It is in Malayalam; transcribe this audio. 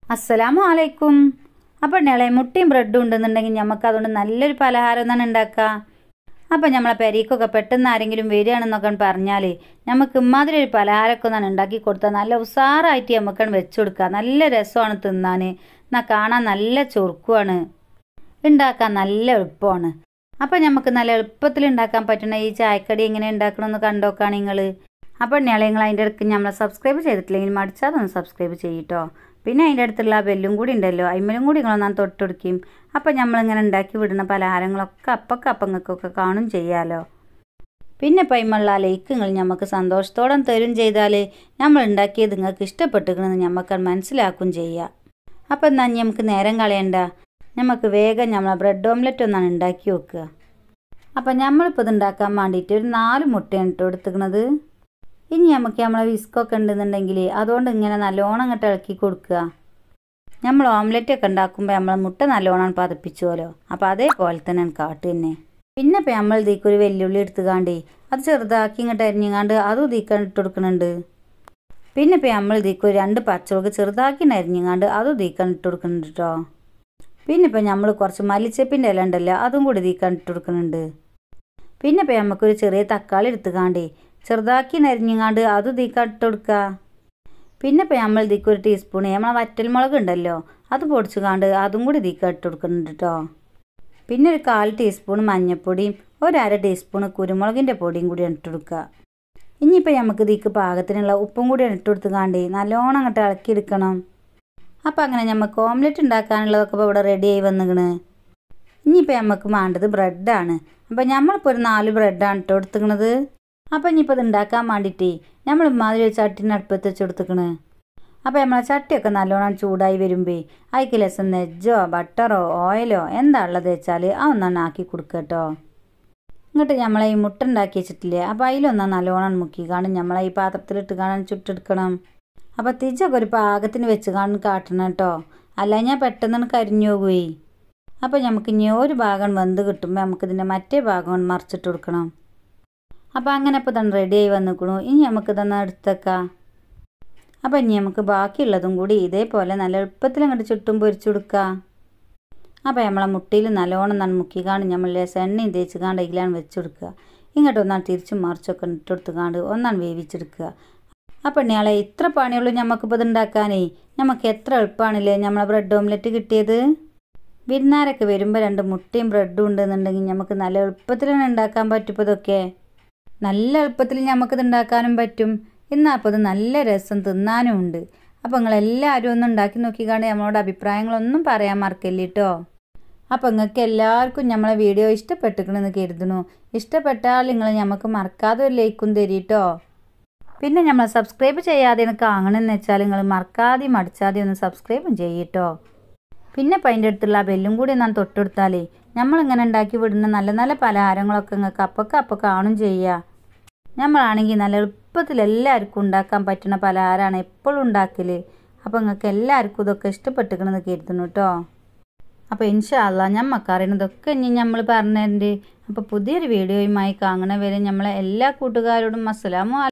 അസ്സലാമു അലൈക്കും അപ്പം ഞങ്ങളെ മുട്ടയും ബ്രെഡും ഉണ്ടെന്നുണ്ടെങ്കിൽ നമുക്ക് അതുകൊണ്ട് നല്ലൊരു പലഹാരം ഒന്നാണ് ഉണ്ടാക്കുക അപ്പം നമ്മളെ പെരീക്കൊക്കെ പെട്ടെന്ന് ആരെങ്കിലും വരികയാണെന്നൊക്കെ പറഞ്ഞാൽ നമുക്ക് ഇമാതിരി ഒരു പലഹാരമൊക്കെ ഒന്നാണ് ഉണ്ടാക്കി കൊടുത്താൽ നല്ല ഉസാറായിട്ട് നമുക്കാണ് വെച്ച് കൊടുക്കുക നല്ല രസമാണ് തിന്നാൻ എന്നാൽ കാണാൻ നല്ല ചൊറുക്കുമാണ് ഉണ്ടാക്കാൻ നല്ല എളുപ്പമാണ് അപ്പം നമുക്ക് നല്ല എളുപ്പത്തിൽ ഉണ്ടാക്കാൻ പറ്റുന്ന ഈ ചായക്കടി എങ്ങനെ ഉണ്ടാക്കണമെന്ന് കണ്ടോക്കാണ് നിങ്ങൾ അപ്പം ഞങ്ങളെ നിങ്ങൾ അതിൻ്റെ ഇടയ്ക്ക് നമ്മളെ സബ്സ്ക്രൈബ് ചെയ്തിട്ടില്ലെങ്കിൽ മടിച്ചാൽ ഒന്ന് സബ്സ്ക്രൈബ് ചെയ്യട്ടോ പിന്നെ അതിൻ്റെ അടുത്തുള്ള ആ ബെല്ലും കൂടി ഉണ്ടല്ലോ അയിമലും കൂടി നിങ്ങളൊന്നാൻ തൊട്ടുകൊടുക്കും അപ്പം നമ്മളിങ്ങനെ ഉണ്ടാക്കി വിടുന്ന പലഹാരങ്ങളൊക്കെ അപ്പൊക്കെ അപ്പങ്ങൾക്കൊക്കെ കാണും ചെയ്യാലോ പിന്നെ പൈമുള്ള ലൈക്ക് നിങ്ങൾ നമുക്ക് സന്തോഷത്തോടെ തരും ചെയ്താൽ നമ്മൾ ഉണ്ടാക്കിയത് നിങ്ങൾക്ക് ഇഷ്ടപ്പെട്ടിക്കണമെന്ന് നമുക്ക് മനസ്സിലാക്കും ചെയ്യാം അപ്പം എന്നാ ഇനി നമുക്ക് നേരം കളയണ്ട നമുക്ക് വേഗം നമ്മളെ ബ്രെഡ് ഓംലെറ്റ് ഒന്നാണ് ഉണ്ടാക്കി വെക്കുക അപ്പം നമ്മളിപ്പോൾ ഇത് ഉണ്ടാക്കാൻ വേണ്ടിയിട്ട് ഒരു നാല് മുട്ടയാണ് ഇട്ട് എടുത്തുക്കണത് ഇനി നമുക്ക് നമ്മളെ വിസ്കൊക്കെ ഉണ്ടെന്നുണ്ടെങ്കിൽ അതുകൊണ്ട് ഇങ്ങനെ നല്ലോണം അങ്ങോട്ട് ഇളക്കി കൊടുക്കുക നമ്മൾ ഓംലെറ്റ് ഒക്കെ ഉണ്ടാക്കുമ്പോൾ നമ്മളെ മുട്ട നല്ലോണം പതപ്പിച്ചുവല്ലോ അപ്പോൾ അതേപോലെ തന്നെ കാട്ടു തന്നെ പിന്നെ ഇപ്പം നമ്മൾ ഇതിലേക്ക് ഒരു വെല്ലുള്ളി എടുത്തുകാണ്ടേ അത് ചെറുതാക്കി ഇങ്ങോട്ട് അരിഞ്ഞുകാണ്ട് അതും ഇതിക്കാൻ ഇട്ട് കൊടുക്കുന്നുണ്ട് പിന്നെ ഇപ്പം നമ്മൾ ഇതിലേക്ക് ഒരു രണ്ട് പച്ചമുളക് ചെറുതാക്കി അരിഞ്ഞുകാണ്ട് അതും ഇതിക്കാൻ ഇട്ട് കൊടുക്കുന്നുണ്ട് കേട്ടോ പിന്നെ ഇപ്പം നമ്മൾ കുറച്ച് മല്ലിച്ചപ്പിൻ്റെ ഇല ഉണ്ടല്ലോ അതും കൂടി ഇതിക്കാൻ ഇട്ട് കൊടുക്കുന്നുണ്ട് പിന്നെ ഇപ്പം നമുക്കൊരു ചെറിയ തക്കാളി എടുത്തുകാണ്ടേ ചെറുതാക്കി നരിഞ്ഞങ്ങാണ്ട് അതും ഇതിക്കാൻ ഇട്ട് കൊടുക്കുക പിന്നെ ഇപ്പം നമ്മൾ ഇതിക്ക് ഒരു ടീസ്പൂൺ നമ്മളെ വറ്റൽമുളക് ഉണ്ടല്ലോ അത് പൊടിച്ചുകാണ്ട് അതും കൂടി ഇതിക്കാൻ ഇട്ട് കൊടുക്കുന്നുണ്ട് കേട്ടോ പിന്നെ ഒരു കാൽ ടീസ്പൂൺ മഞ്ഞൾപ്പൊടിയും ഒരു അര ടീസ്പൂൺ കുരുമുളകിൻ്റെ പൊടിയും കൂടി ഇട്ട് കൊടുക്കുക ഇനിയിപ്പോൾ നമുക്ക് ഇതിക്ക് പാകത്തിനുള്ള ഉപ്പും കൂടി ഇട്ട് കൊടുത്തുകാണ്ട് നല്ലോണം അങ്ങോട്ട് ഇളക്കിയെടുക്കണം അപ്പം അങ്ങനെ നമുക്ക് ഓംലെറ്റ് ഉണ്ടാക്കാനുള്ളതൊക്കെ ഇപ്പോൾ ഇവിടെ റെഡി ആയി വന്നിക്കണ് ഇനിയിപ്പോൾ നമുക്ക് വേണ്ടത് ബ്രെഡാണ് അപ്പം നമ്മളിപ്പോൾ ഒരു നാല് ബ്രെഡാണ് ഇട്ട് കൊടുത്തിക്കണത് അപ്പം ഇനിയിപ്പോൾ ഇത് ഉണ്ടാക്കാൻ വേണ്ടിയിട്ടേ നമ്മൾ ഇമാതിരി ഒരു ചട്ടിന് അടുപ്പത്ത് വെച്ച് കൊടുത്തിക്കണ് അപ്പോൾ നമ്മളെ ചട്ടിയൊക്കെ നല്ലോണം ചൂടായി വരുമ്പേ അതിക്ക് ലെസം നെജ്ജോ ബട്ടറോ ഓയിലോ എന്താ ഉള്ളത് വെച്ചാൽ ആ ഒന്നാണ് ആക്കി കൊടുക്കുക കേട്ടോ ഇങ്ങോട്ട് നമ്മളെ ഈ മുട്ട ഉണ്ടാക്കി വെച്ചിട്ടില്ലേ അപ്പോൾ അതിലൊന്നാ നല്ലോണം മുക്കി കാണും നമ്മളെ ഈ പാത്രത്തിലിട്ട് കാണാൻ ചുട്ടെടുക്കണം അപ്പോൾ തിരിച്ചൊക്കെ ഒരു പാകത്തിന് വെച്ച് കാണും കാട്ടണം കേട്ടോ അല്ല ഞാൻ പെട്ടെന്ന് കരിഞ്ഞു പോകുകയെ അപ്പോൾ നമുക്ക് ഇനി ഒരു ഭാഗം വെന്ത് കിട്ടുമ്പോൾ നമുക്കിതിൻ്റെ മറ്റേ ഭാഗം മറിച്ചിട്ട് കൊടുക്കണം അപ്പോൾ അങ്ങനെ ഇപ്പോൾ തന്നെ റെഡി ആയി വന്നിക്കണു ഇനി നമുക്ക് ഇതൊന്ന് എടുത്തേക്കാം അപ്പോൾ ഇനി നമുക്ക് ബാക്കിയുള്ളതും കൂടി ഇതേപോലെ നല്ല എളുപ്പത്തിൽ അങ്ങോട്ട് ചുട്ടും പൊരിച്ചു കൊടുക്കുക അപ്പോൾ നമ്മളെ മുട്ടിയിൽ നല്ലോണം നന്ന് മുക്കി കാണും നമ്മൾ എണ്ണയും തേച്ച് കാണ്ട് ഇതിലാണ് വെച്ച് കൊടുക്കുക ഇങ്ങോട്ട് ഒന്നാണ് തിരിച്ചും മറിച്ചൊക്കെ ഇട്ടെടുത്ത് കാണ്ട് ഒന്നാണ് വേവിച്ചെടുക്കുക അപ്പം ഇയാളെ ഇത്ര പണിയുള്ളൂ നമുക്കിപ്പോൾ ഇത് ഉണ്ടാക്കാനേ നമുക്ക് എത്ര എളുപ്പമാണല്ലേ നമ്മളെ ബ്രെഡ് ഓംലെറ്റ് കിട്ടിയത് വിരുന്നാരൊക്കെ വരുമ്പോൾ രണ്ട് മുട്ടയും ബ്രെഡും ഉണ്ടെന്നുണ്ടെങ്കിൽ നമുക്ക് നല്ല എളുപ്പത്തിൽ തന്നെ ഉണ്ടാക്കാൻ പറ്റും ഇപ്പോൾ ഇതൊക്കെ നല്ല എളുപ്പത്തിൽ നമുക്കിത് ഉണ്ടാക്കാനും പറ്റും എന്നാൽ അപ്പോൾ ഇത് നല്ല രസം തിന്നാനും ഉണ്ട് അപ്പോൾ നിങ്ങളെല്ലാവരും ഒന്ന് ഉണ്ടാക്കി നോക്കിക്കാണ്ട് നമ്മളോട് അഭിപ്രായങ്ങളൊന്നും പറയാൻ മറക്കല്ലേ കേട്ടോ അപ്പോൾ നിങ്ങൾക്ക് എല്ലാവർക്കും നമ്മളെ വീഡിയോ ഇഷ്ടപ്പെട്ടിക്കണമെന്ന് കരുതുന്നു ഇഷ്ടപ്പെട്ടാൽ നിങ്ങൾ നമുക്ക് മറക്കാതെ ഒരു ലൈക്കും തരീട്ടോ പിന്നെ നമ്മൾ സബ്സ്ക്രൈബ് ചെയ്യാതെ എനിക്ക് കാണണമെന്ന് വെച്ചാൽ നിങ്ങൾ മറക്കാതെ മടിച്ചാതെ ഒന്ന് സബ്സ്ക്രൈബും ചെയ്യട്ടോ പിന്നെ ഇപ്പം അതിൻ്റെ അടുത്തുള്ള ആ ബെല്ലും കൂടി ഞാൻ തൊട്ടെടുത്താലേ നമ്മളിങ്ങനെ ഉണ്ടാക്കി വിടുന്ന നല്ല നല്ല പലഹാരങ്ങളൊക്കെ നിങ്ങൾക്ക് അപ്പൊക്കെ അപ്പോൾ കാണും ചെയ്യുക നമ്മളാണെങ്കിൽ നല്ല എളുപ്പത്തിൽ എല്ലാവർക്കും ഉണ്ടാക്കാൻ പറ്റുന്ന പലഹാരമാണ് എപ്പോഴും ഉണ്ടാക്കൽ അപ്പോൾ നിങ്ങൾക്ക് എല്ലാവർക്കും ഇതൊക്കെ ഇഷ്ടപ്പെട്ടിക്കണമെന്ന് കരുതുന്നു കേട്ടോ അപ്പോൾ ഇൻഷാല്ല ഞമ്മക്ക് അറിയണതൊക്കെ ഇനി നമ്മൾ പറഞ്ഞതിൻ്റെ അപ്പോൾ പുതിയൊരു വീഡിയോയുമായി കാണണ വരെ നമ്മളെ എല്ലാ കൂട്ടുകാരോടും അസ്സലാമു